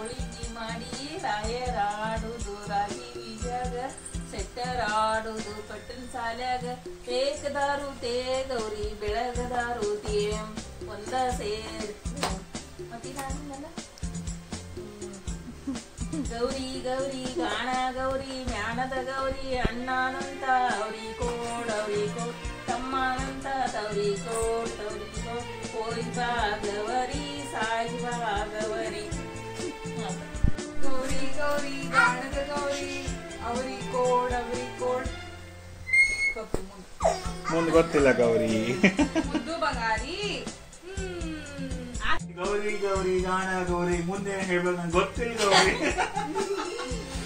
ಹೋಳಿಗೆ ಮಾಡಿ ರಾಯರಾಡುದು ರಾಗಿ ಬೀಜಾಗ ಸೆಟ್ಟರಾಡುದು ಪಟ್ಟಣ ಸಾಲ್ಯಾಗ ಏಕದಾರು ತೇ ಗೌರಿ ಬೆಳಗದಾರು ತೇ ಒಂದ ಸೇರ್ ಮತ್ತಿದಾಗಿಲ್ಲ ಗೌರಿ ಗೌರಿ ಗಾಣ ಗೌರಿ ಮ್ಯಾಣದ ಗೌರಿ ಅಣ್ಣನಂತ ಅವ್ರಿ ಕೋಡ್ ಅವ್ರಿ ಕೋಡ್ ತಮ್ಮನಂತ ತವ್ರಿ ಕೋಡ್ ತವ್ರಿ ಕೋಡ್ ಹೋಯ್ ಬಾ ಗವರಿ ಸಾಯ್ ಬಾ ಗವರಿ ಗೌರಿ ಗೌರಿ ಗಾಣದ ಗೌರಿ ಅವರಿ ಕೋಡ್ ಅವರಿ ಕೋಡ್ ಕಪ್ಪು ಮುಂದೆ ಮುಂದೆ ಗೊತ್ತಿಲ್ಲ ಗೌರಿ ಮುದ್ದು ಬಂಗಾರಿ ಹ್ಮ್ ಗೌರಿ ಗೌರಿ ಗಾಣ ಗೌರಿ ಮುಂದೆ ಹೇಳ್ಬೇಕು ನಂಗೆ ಗೊತ್ತಿಲ್ಲ ಗೌರಿ